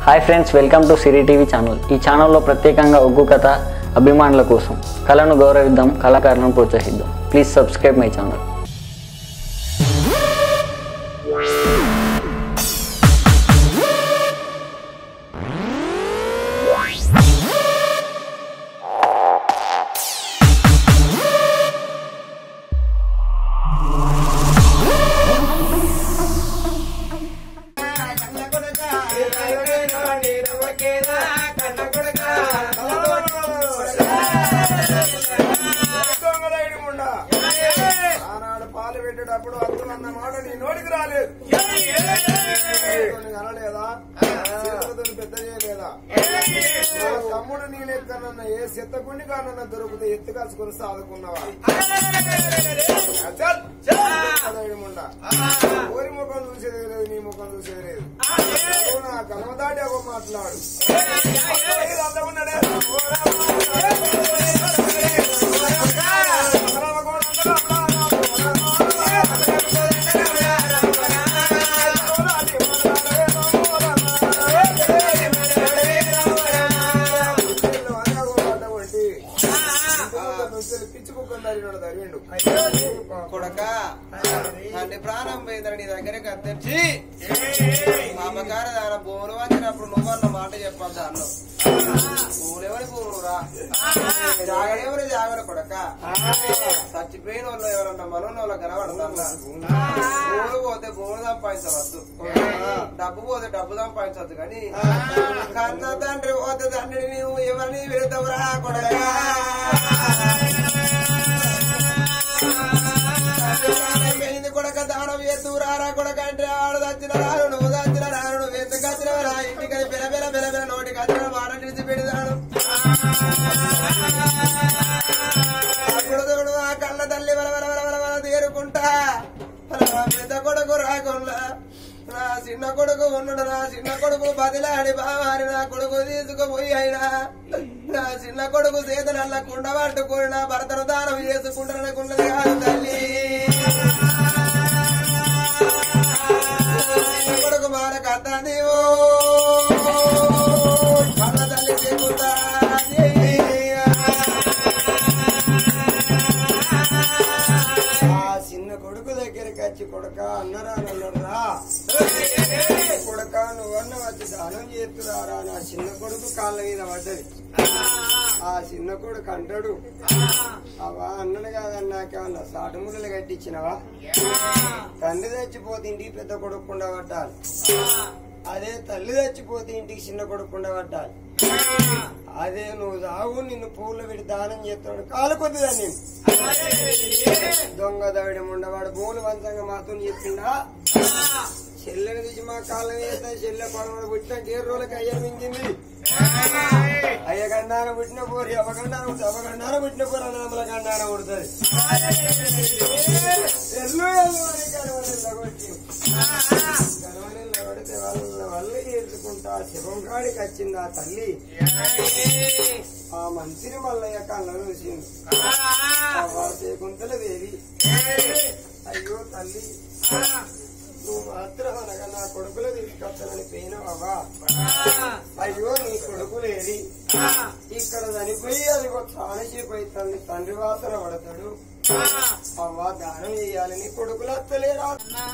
Hi friends welcome to Siri TV channel ఈ ఛానల్లో ప్రత్యేకంగా ఒగ్గు కథ అభిమానుల కోసం కళను గౌరవిద్దాం కళాకారులను ప్రోత్సహిద్దాం ప్లీజ్ సబ్స్క్రైబ్ మై ఛానల్ ఆనాడు పాలు పెట్టేటప్పుడు అత్తు అన్న మాట నీ నోటికి రాలేదు కొన్ని కనలేదా చేతులతో పెద్ద చేయలేదా నా తమ్ముడు నీ లెక్క నన్న ఏ చెత్తకుండి కానన్న దొరికితే ఎత్తు కాసుకొని సాదుకున్నావా చల్, చల్. ముండా ఊరి ముఖం చూసేది లేదు నీ ముఖం చూసేది లేదు నువ్వు నా కలమ దాటి ఒక మాట్లాడు పిచ్చి కుక్కని తరిగినాడు తరిగిండు కొడక తండ్రి ప్రాణం పోయిందని నీ దగ్గరికి అద్దెచ్చి మా అమ్మగారు దాని భూములు వచ్చినప్పుడు నువ్వన్న మాట చెప్పొద్దా అన్ను భూములెవరి భూములు రా జాగడెవరి జాగడ కొడక చచ్చిపోయిన వాళ్ళు ఎవరన్నా మనోన్న వాళ్ళ కనబడతా భూములు పోతే భూములు సంపాదించవద్దు డబ్బు పోతే డబ్బు సంపాదించవద్దు కానీ కన్న తండ్రి పోతే తండ్రి నీవు ఎవరిని వెళ్తావురా కొడక ఏంది కొడక దానం ఎత్తురారా కొడక అంటే ఆడు దచ్చిన రారు నువ్వు దచ్చిన రారు నువ్వు ఎందుకు వచ్చిన రా ఇంటికి బెల బెల బెల బెల నోటికి వచ్చిన మాట నిలిచి పెడతాడు అప్పుడు చూడు ఆ కళ్ళ తల్లి వల వల వల వల వల తీరుకుంటా నా పెద్ద కొడుకు రాకుండా నా చిన్న కొడుకు ఉన్నాడు నా చిన్న కొడుకు బదిలాడి బావారి నా కొడుకు తీసుకుపోయి అయినా నా చిన్న కొడుకు చేతులల్ల కుండ పట్టుకుని నా భర్తను దానం చేసుకుంటాననుకున్నది కాదు తల్లి చిన్న కొడుకు మార కథ నీవు కన్న తల్లి చెబుతా ఆ చిన్న కొడుకు దగ్గరికి వచ్చి కొడుక అన్నరా అన్నరా కొడుక నువ్వన్న వచ్చి దానం చేస్తురారా నా చిన్న కొడుకు కాళ్ళ మీద పడ్డది ఆ చిన్న కొడుకు అంటాడు అవా అన్నడు కాదన్నాకేమన్నా సాటుములు కట్టించినవా తండ్రి చచ్చిపోతే ఇంటికి పెద్ద కొడుకు ఉండబట్టాలి అదే తల్లి చచ్చిపోతే ఇంటికి చిన్న కొడుకు ఉండబట్టాలి అదే నువ్వు దాగు నిన్ను పూలు పెట్టి దానం చేస్తాడు కాలు కొద్దిదా నేను దొంగ దవిడం ఉండవాడు భూములు వంచంగా మాతో చెప్పిండా చెల్లెని తీసి మా కాళ్ళ వేస్తే చెల్లె పడవ పుట్టిన ఏడు రోజులకి అయ్య మింగింది అయ్య గండాన పుట్టిన పోరు అవగండాన పుట్టి అవగండాన పుట్టిన పోరు అన్నదమ్ముల గండాన పుడుతుంది ఎల్లు ఎల్లు అని గడవలిల్ల కొట్టి. గడవలిల్ల కొడితే వాళ్ళ వల్ల ఏర్చుకుంటా శివం కాడికి వచ్చింది ఆ తల్లి ఆ మంత్రి మల్లయ్య కళ్ళను చూసింది కుంతల దేవి అయ్యో తల్లి నువ్వు మాత్రం అనగా నా కొడుకులు తీసుకొస్తానని పోయినావా అయ్యో నీ కొడుకులేది ఇక్కడ చనిపోయి అది ఒక చాలాసేపు అవుతుంది తండ్రి వాసన పడతాడు అవ్వా దానం చేయాలి నీ కొడుకులు అత్తలేరా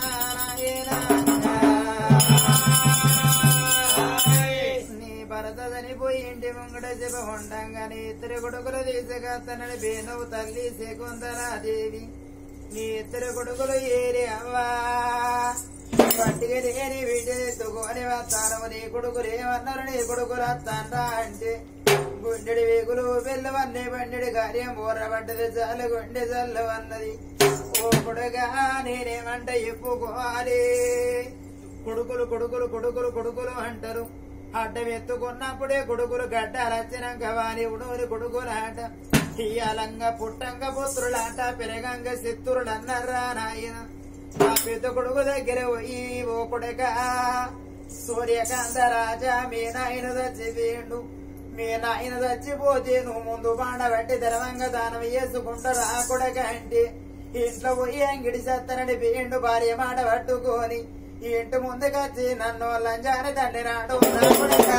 నీ భరత చనిపోయి ఇంటి ముంగట చెప్ప ఉండంగానే ఇద్దరు కొడుకులు తీసుకొస్తానని బేనవు తల్లి శకుంతలాదేవి నీ ఇద్దరు కొడుకులు ఏరి అవ్వా పట్టిగా లేని వీటిని వస్తాను నీ కొడుకులు ఏమన్నారు నీ కొడుకులు వస్తాండ్రా అంటే గుండెడి వేగులు వెళ్ళవన్నీ బండెడి కార్యం ఊరబడ్డది చాలు గుండె చల్లవన్నది ఓ కొడుగా నేనేమంట చెప్పుకోవాలి కొడుకులు కొడుకులు కొడుకులు కొడుకులు అంటారు అడ్డం ఎత్తుకున్నప్పుడే కొడుకులు గడ్డాలచ్చినాక వాని ఉడూరి కొడుకులు ఆట ఇయ్యాలంగ పుట్టంగ పుత్రులాట పెరగంగ చిత్తురులు అన్నారా నాయన ఆ పెద్ద కొడుకు దగ్గర పోయి ఓ కొడుక సూర్యకాంత రాజా మీ నాయన చచ్చిపోయిండు మీ నాయన చచ్చిపోతే నువ్వు ముందు బాండబట్టి ధర్మంగా దానం వేసుకుంటారు ఆ కొడక అంటే ఇంట్లో పోయి అంగిడి చేస్తానని వేయండు భార్య మాట పట్టుకొని ఈ ఇంటి ముందుకొచ్చి నన్ను లంజాని తండ్రి నాడు నా కొడుకా.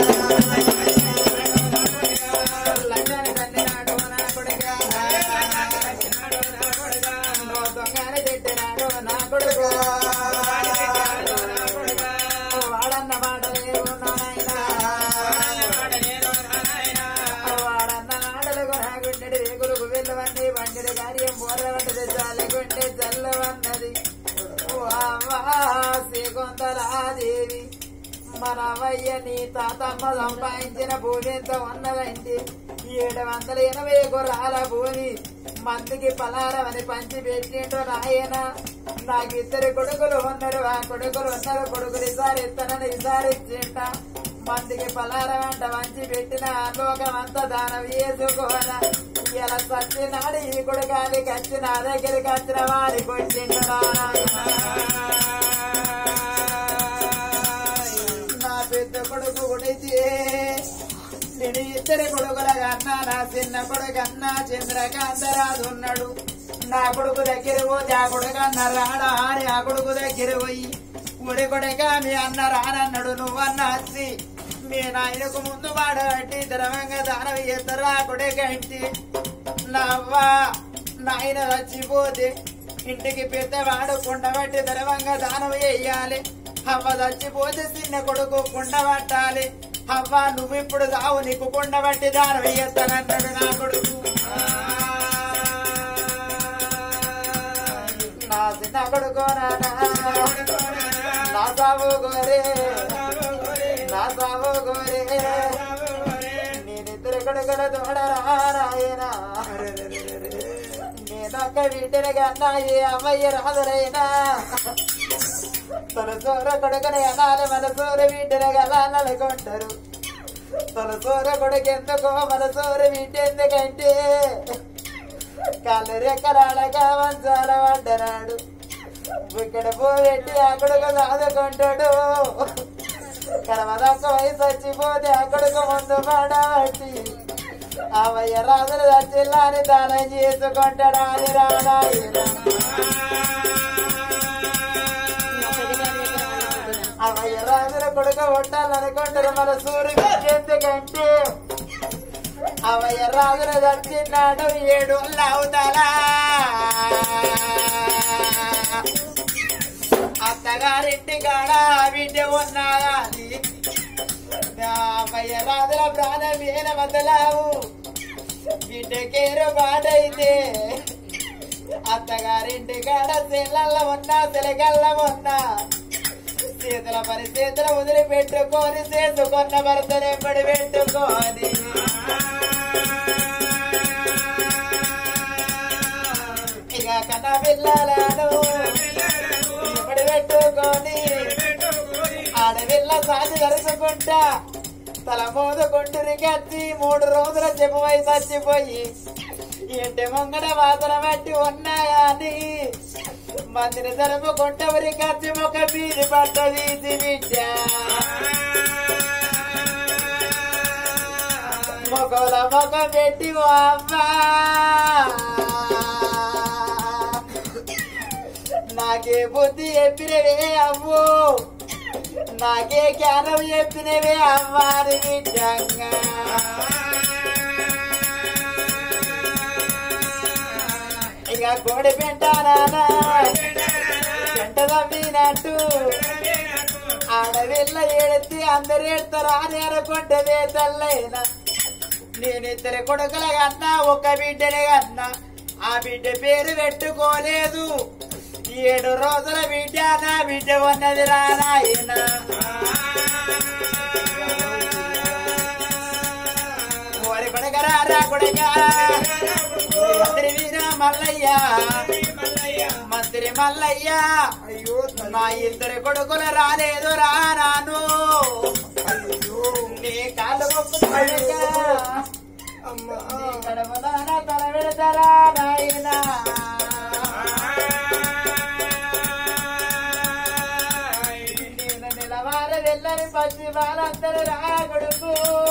లంజాని తండ్రి నాడు నా కొడుకా. నువ్వు దొంగని తిట్టినాడు నా కొడుకా. వాడన్న మాట లేవు నాయనా. వాడన్న ఆటలు కొనగుండెడి రేగులకు వెళ్ళవన్నీ బండిని కార్యం పోరవట్టది చాలకుంటే చల్లవన్నది శ్రీకొందలాదేవి మన అవయ్య నీ తాతమ్మ సంపాదించిన భూమి ఎంత ఉన్నదంటే ఏడు వందల ఎనభై గుర్రాల భూమి మందికి పలారమని పంచి పెట్టిండు నాయన నాకు ఇద్దరు కొడుకులు ఉన్నారు ఆ కొడుకులు ఉన్నారు కొడుకులు ఈసారి ఇస్తానని ఈసారి ఇచ్చింట మందికి పలారం అంట వంచి పెట్టిన లోకమంతా దానం వేసుకోన ఇలా సచ్చినాడు ఈ కొడుకాలి కచ్చి నా దగ్గరికి వచ్చిన వారి కొట్టిండు నా పెద్ద కొడుకు కొడితే నేను ఇద్దరు కొడుకుల కన్నా నా చిన్న కొడుకు అన్నా చంద్రకాంతరాజు ఉన్నాడు నా కొడుకు దగ్గర పోతే ఆ కొడుకు అన్న రాడా అని ఆ కొడుకు దగ్గర పోయి ఉడి కొడుక మీ అన్న రానన్నాడు నువ్వన్న వచ్చి మీ నాయనకు ముందు వాడు కట్టి ద్రవంగా దానం చేస్తారు ఆ కొడుకు కట్టి నవ్వ నాయన చచ్చిపోతే ఇంటికి పెద్దవాడు కుండబట్టి ద్రవంగా దానం వేయాలి అవ్వ చచ్చిపోతే చిన్న కొడుకు కుండ పట్టాలి అవ్వ నువ్వు ఇప్పుడు దావు నీకు కుండ బట్టి దానం వేస్తానన్నాడు నా కొడుకు నా చిన్న కొడుకు నానా నా సావు గోరే నా సావు గోరే నేనిద్దరు కొడుకుల తోడరాయనా నేనొక్క వీటిని కన్నా ఏ అమ్మయ్య రాదురైనా తన సోర కొడుకుని అనాలి మన సోర వీటిని గలా నలుకుంటారు తన సోర కొడుకు ఎందుకో మన సోర వీటి ఎందుకంటే కళ్ళు రెక్కరాడగా మంచాల పడ్డనాడు ఇక్కడ పోబెట్టి అక్కడికి సాదుకుంటాడు కర్మదక్క వయసు చచ్చిపోతే అక్కడికి ముందు పడబట్టి అవయ్య రాజులు చచ్చిల్లాని దానం చేసుకుంటాడా అని రానాయన అవయ్య రాజుల కొడుకు కొట్టాలనుకుంటారు మన సూర్యుడు ఎందుకంటే అవయ్య రాజుల చచ్చినాడు ఏడు అవుతాలా అత్తగారింటి కాడ బిడ్డ ఉన్నాయా అని అవయ్య రాజుల ప్రాణం ఏన వదలావు బిడ్డకేరు బాటైతే అత్తగారింటి కాడ సెల్లల్ల ఉన్నా సెలగల్ల ఉన్నా చేతుల పని చేతుల వదిలి పెట్టుకొని చేసుకున్న భర్తనే పడి పెట్టుకొని ఇక కన్న పిల్లలను పడి పెట్టుకొని ఆడపిల్ల సాధి జరుపుకుంటా తల మోదుకుంటుని కత్తి మూడు రోజుల చెప్పవై చచ్చిపోయి ఇంటి ముంగడ వాసన బట్టి ఉన్నాయా అని మందిని జరుపుకుంటే ఉరి కత్తి ఒక బీది పట్ట తీసి బిడ్డ మొగల మొగ పెట్టి ఓ అమ్మా నాకే బుద్ధి చెప్పినవే అవ్వు నాకే జ్ఞానం చెప్పినవే అమ్మాని బిడ్డంగా ఇక కోడి పెంటానా పెంట తమ్మినట్టు ఆడవిల్ల ఏడితే అందరు ఏడతారా అని అనుకుంటదే తల్లైనా నేనిద్దరి కొడుకుల కన్నా ఒక బిడ్డనే కన్నా ఆ బిడ్డ పేరు పెట్టుకోలేదు ఏడు రోజుల బిడ్డ నా బిడ్డ ఉన్నది రానాయన ఓరి కొడకరా రా కొడకా మంత్రి వీర మల్లయ్య మంత్రి మల్లయ్య అయ్యో మా ఇద్దరి కొడుకులు రాలేదు రానాను నీ కాళ్ళు మొక్కుతాడుగా. అమ్మా నీ కడపదాన తల పెడతారా నాయనా నేను నిలవార వెళ్ళని పచ్చి వాళ్ళందరూ రా కొడుకు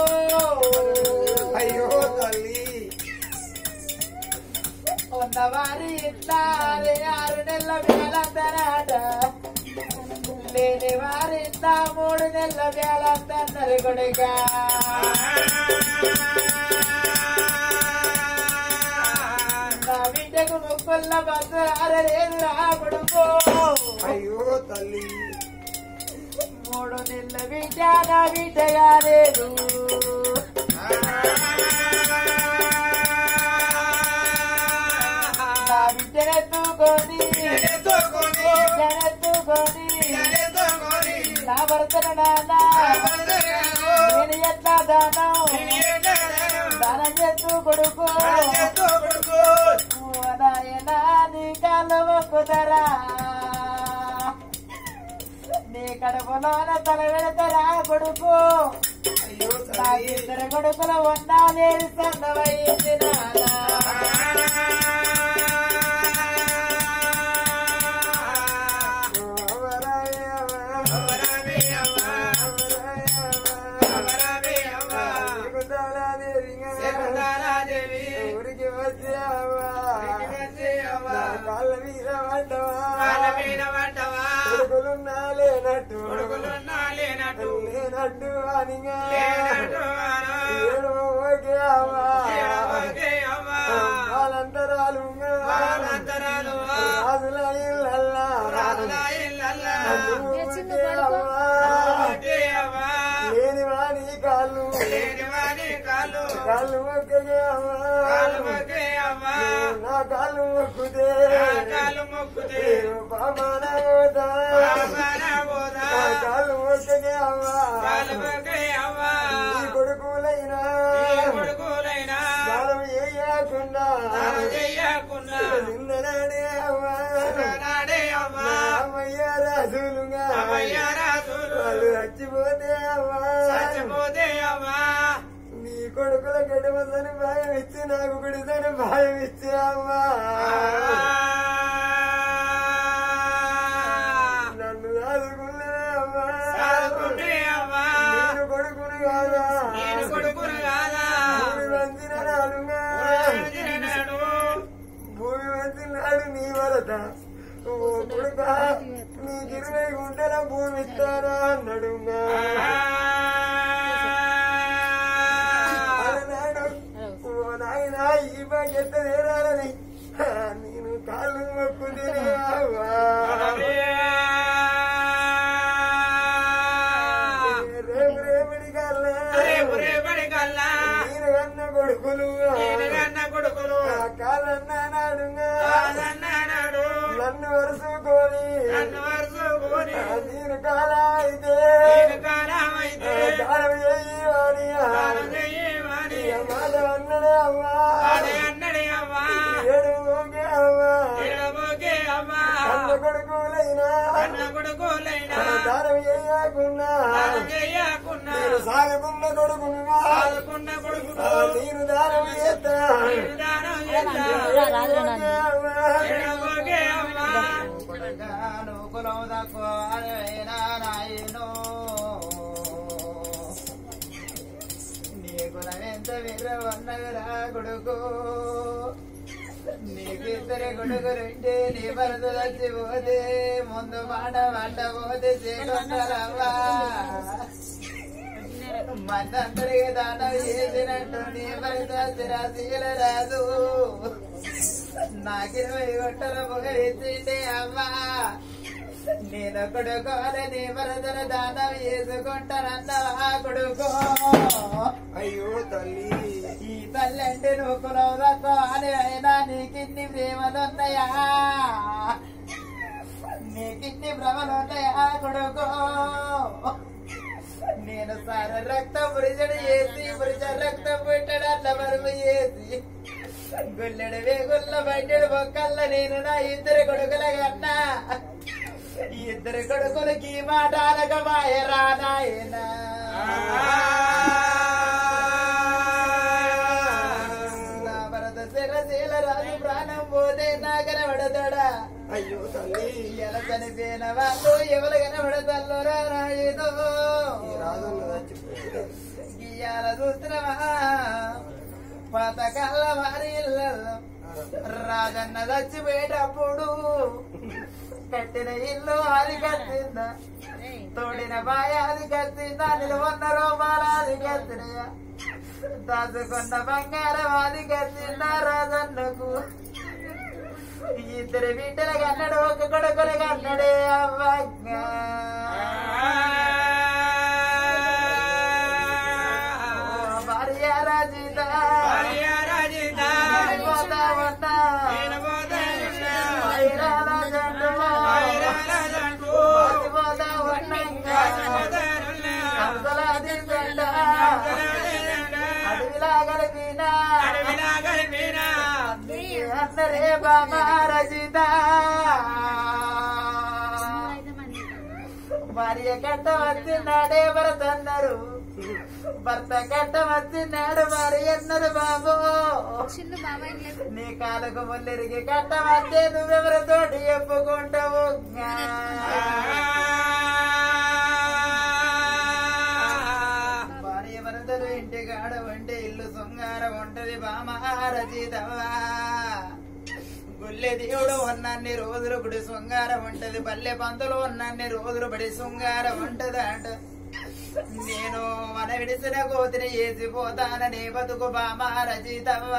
అయ్యో తల్లి ఉన్నవారి ఇట్లా అరే ఆరు నెలల పిల్లలందరాట లేని వారింత మూడు నెలల వేలంతన్నరి కొడుక నా బిడ్డకు ముక్కుల్ల బస్సు అరలేదు రా కొడుకు అయ్యో తల్లి మూడు నెలల బిడ్డ నా బిడ్డగా లేదు నా బిడ్డనెత్తుకొని బిడ్డనెత్తుకొని నా భర్తను నాన్న నేను ఎట్లా దానం దానం చేస్తూ కొడుకు ఓ నాయనా నీ కాళ్ళు మొక్కుదరా నీ కడుపులోన తల పెడతారా కొడుకు అయ్యో నా తల్లి ఇద్దరు కొడుకులు ఉన్నాలేరు సన్నవయ్యింది నానా ఊరికి వచ్చావా కాళ్ళ మీద పడ్డవా కొడుకులున్నా లేనట్టు లేనట్టు అనిగా ఏడు ఓకే అవ్వా వాళ్ళంతరాలు రాజుల ఇళ్ళల్లా లేని వాడి కాళ్ళు కాళ్ళు మొక్కగే అవ్వా నా కాళ్ళు మొక్కుతే బాబాన పోతా కాళ్ళు మొక్కగే అవ్వా ఈ కొడుకులైనా దానం చేయకుండా నిన్ననాడే అవ్వా అమ్మయ్య రాజులుగా వాళ్ళు చచ్చిపోతే అవ్వా నీ కొడుకుల గడిమని భయం ఇచ్చి నాకు గుడిదని భయం ఇచ్చి అమ్మా నన్ను రాదుకున్నా అమ్మా నేను కొడుకును కాదా భూమి వంచిన నాడుగా భూమి వంచిన నాడు నీ వరద ఓ కొడుక నీకు ఇరవై గుంటల భూమి ఇస్తారా అన్నాడుగా అలనాడు ఓ నాయన ఈ బాధ్యత తీరాలని నేను కాళ్ళు మొక్కుతుంది రేపు రేపటి కల్లా నేను కన్న కొడుకులు ఆ కాలన్న నాడుగా నన్ను వరుసుకొని ఆ నేను కాల అయితే కాలం చేయి వాడి మాట అన్నడే అమ్మా ఏడు ఓకే అమ్మా కన్న కొడుకులైనా దానం చేయకుండా నేను సాగకున్న కొడుకును నేను దానం చేస్తా కొడుకు నీకిద్దరు కొడుకు రెండే నీ భరత చచ్చిపోతే ముందు మాట వంట పోతే చేకొంటారవ్వా మనందరికి దానం చేసినట్టు నీ భరత స్థిరాశీల రాదు నాకిరవై గొట్టల పొగరిచ్చిండే అమ్మా నేను కొడుకోని నీ భరతను దానం చేసుకుంటానన్నవా కొడుకో అయ్యో తల్లి ఈ తల్లంటే నువ్వు కులవదతో అని అయినా నీకిన్ని ప్రేమలున్నాయా నీకిన్ని భ్రమలున్నాయా కొడుకో నేను సర రక్తం పురిచడు చేసి పురిచ రక్తం పుట్టడు అట్ల మరుపు చేసి గుల్లెడు వేగుల్ల బయటడు బొక్కల్ల నేను నా ఇద్దరు కొడుకుల కన్నా ఈ ఇద్దరు కొడుకులకి మాట అనకమాయరా నాయనా నా భరత శిరశీల రాజు ప్రాణం పోతే నా కనబడతాడా అయ్యో తల్లి ఎలా చనిపోయిన వాళ్ళు ఎవరు కనబడతారు రాయుడు ఈ రాజన్న చచ్చిపోతే గీయాల చూస్తున్నావా పథకాల వారి ఇళ్ళల్లో రాజన్న చచ్చిపోయేటప్పుడు కట్టిన ఇల్లు అది కట్టిందా తోడిన బాయాది కత్తిందా నిలవన్న రూపాలాది కత్తినయ్య దాచుకున్న బంగారం అది కత్తిందా రాజన్నకు ఇద్దరు బిడ్డల కన్నడు ఒక కొడుకుల కన్నడే అవ్వగా భార్య రాజిత పోతా ఉన్నా వైరాల జండు పోతా ఉన్నా కంసలాది జెండ అడవిలా గలిపినా అందరే బాబా రచిత భార్య కట్ట వచ్చినాడే భరత అన్నారు భర్త కట్ట వచ్చినాడు భార్య అన్నారు బాబు చిన్న బాబాయ్ లేదు నీ కాలకు ముల్లెరిగి కట్ట వచ్చే నువ్వెవరితోటి చెప్పుకుంటావు భార్య వరదలు ఇంటి గాడ ఉంటే ఇల్లు శృంగారం ఉంటది బామారచితవా గుల్లె దేవుడు ఉన్నన్ని రోజులు గుడి శృంగారం ఉంటది పల్లె పంతులు ఉన్నన్ని రోజులు బడి శృంగారం ఉంటది అంట నేను మన విడిసిన కోతిని వేసిపోతానని బతుకు బామారచితవా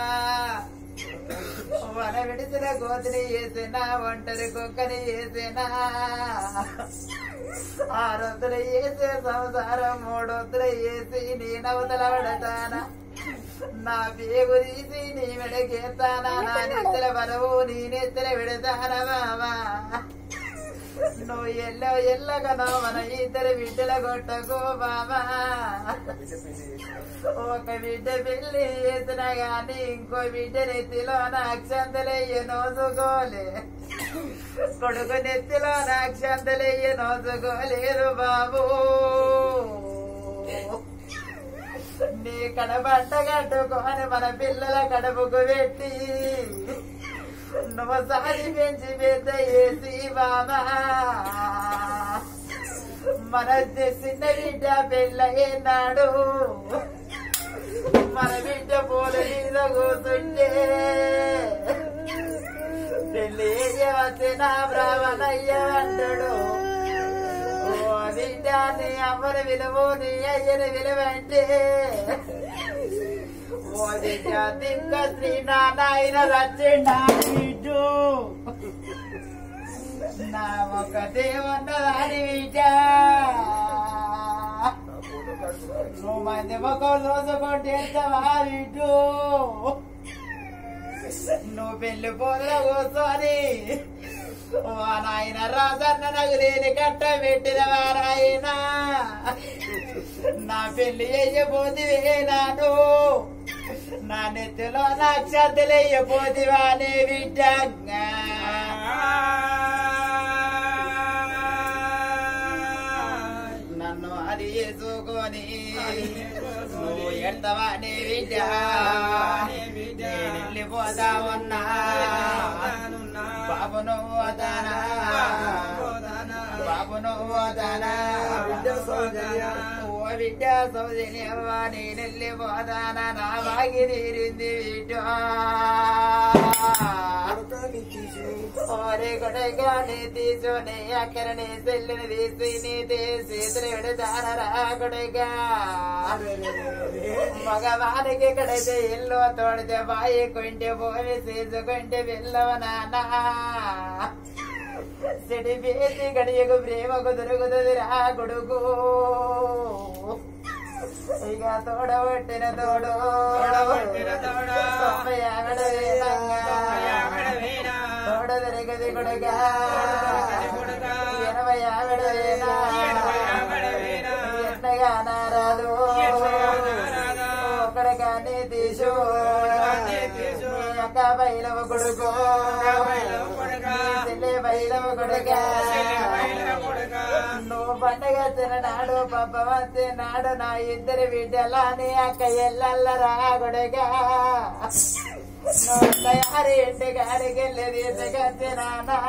వన విడిసిన కోతిని వేసినా ఒంటరి కుక్కని వేసినా ఆరొద్దులు వేసే సంసారం మూడొద్దులు వేసి నేనవతల పడతానా నా పేగు తీసి నీ మెడకేస్తానా నా నెత్తల బరువు నీ నెత్తల పెడతానా బావా నువ్వు ఎల్లో ఎల్లగనో మన ఇద్దరు బిడ్డల కొట్టకు బాబా ఒక బిడ్డ పెళ్లి చేసిన గాని ఇంకో బిడ్డ నెత్తిలో నా అక్షంతలయ్య నోసుకోలే కొడుకు నెత్తిలో నా అక్షంతలయ్య నోసుకోలేదు బాబు నీ కడబట్ట కట్టుకొని మన పిల్లల కడుపుకు పెట్టి నువ్వు సారి పెంచి పెద్ద వేసి బాబా మన చిన్న బిడ్డ పెళ్ళయ్యేనాడు మన బిడ్డ పూల మీద కూర్చుంటే పెళ్ళి వచ్చిన బ్రాహ్మణయ్య అంటాడు ఓ బిడ్డ నీ అమ్మని విలువ నీ అయ్యని విలువంటే ఓ బిడ్డ దిక్క శ్రీ నారాయణ రచిండా బిడ్డు నా ఒక దేవున్నదాని బిడ్డ నువ్వు మంది ముఖం చూసుకుంటే బిడ్డు నువ్వు పెళ్లి పోదుల కూర్చొని ఓ నాయన రాజన్న నాకు లేని కట్ట పెట్టిన వారాయన నా పెళ్లి అయ్యబోతివే నాను నా నెత్తిలో నా అక్షతలయ్యబోతివా నే బిడ్డంగా నన్ను అది వేసుకొని నువ్వు ఎడతావా నే బిడ్డ నేను వెళ్ళిపోతా ఉన్నా బాబు నువ్వు వదానా బాబు నువ్వు వదానా ఓ బిడ్డ సౌజన్యవ్వ నేను వెళ్ళిపోతానా నా బాగి తీరింది బిడ్డ ఓరే కొడగా నీ తీసుని అక్కడ నీ సెల్లుని తీసి నీ తీసి త్రివిడతానరా కొడగా మగవానికి కడితే ఇల్లు తోడితే బాయి కొంటే భూమి చేసుకుంటే వెళ్ళవ నానా సిడి పేసి గడియకు ప్రేమకు దొరుకుతుంది రా కొడుకు ఇక తోడబట్టిన తోడు తోడబట్టిన తోడు. తొంభై ఆవిడ వేదంగా తోడ దొరికది కొడుగా ఎనభై ఆవిడ వేనా ఎంతగా నారాదు ఒక్కడ కానీ తీసు నీ అక్క బయలవ కొడుకు నీ చెల్లె బయలవ కొడుగా నువ్వు పండగ తిననాడు పబ్బ నాడు నా ఇద్దరు బిడ్డలా నీ అక్క ఎల్లల్లరా కొడుగా నువ్వు తయారు ఇంటి గారికి వెళ్ళేది తినానా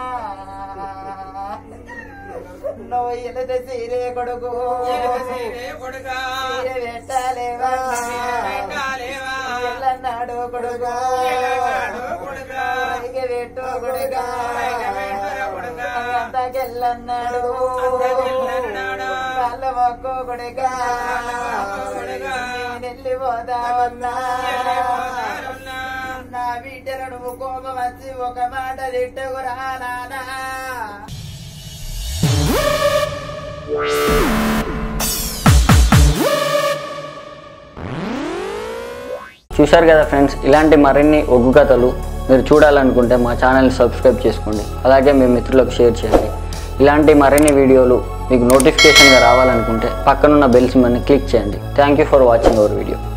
నువ్వు ఎలుద సీరే కొడుకు సీరే పెట్టాలేవా ఎల్లన్నాడు కొడుకు పైకి పెట్టు కొడుగా అంతకెళ్ళన్నాడు ఒక్కో కొడుకా వెళ్ళిపోతా ఉన్నా నా బిడ్డను నువ్వు కోపం వచ్చి ఒక మాట తిట్టకురా నానా చూశారు కదా ఫ్రెండ్స్ ఇలాంటి మరిన్ని ఒగ్గు కథలు మీరు చూడాలనుకుంటే మా ఛానల్ని సబ్స్క్రైబ్ చేసుకోండి అలాగే మీ మిత్రులకు షేర్ చేయండి ఇలాంటి మరిన్ని వీడియోలు మీకు నోటిఫికేషన్గా రావాలనుకుంటే పక్కనున్న బెల్స్ మని క్లిక్ చేయండి thank you for watching our video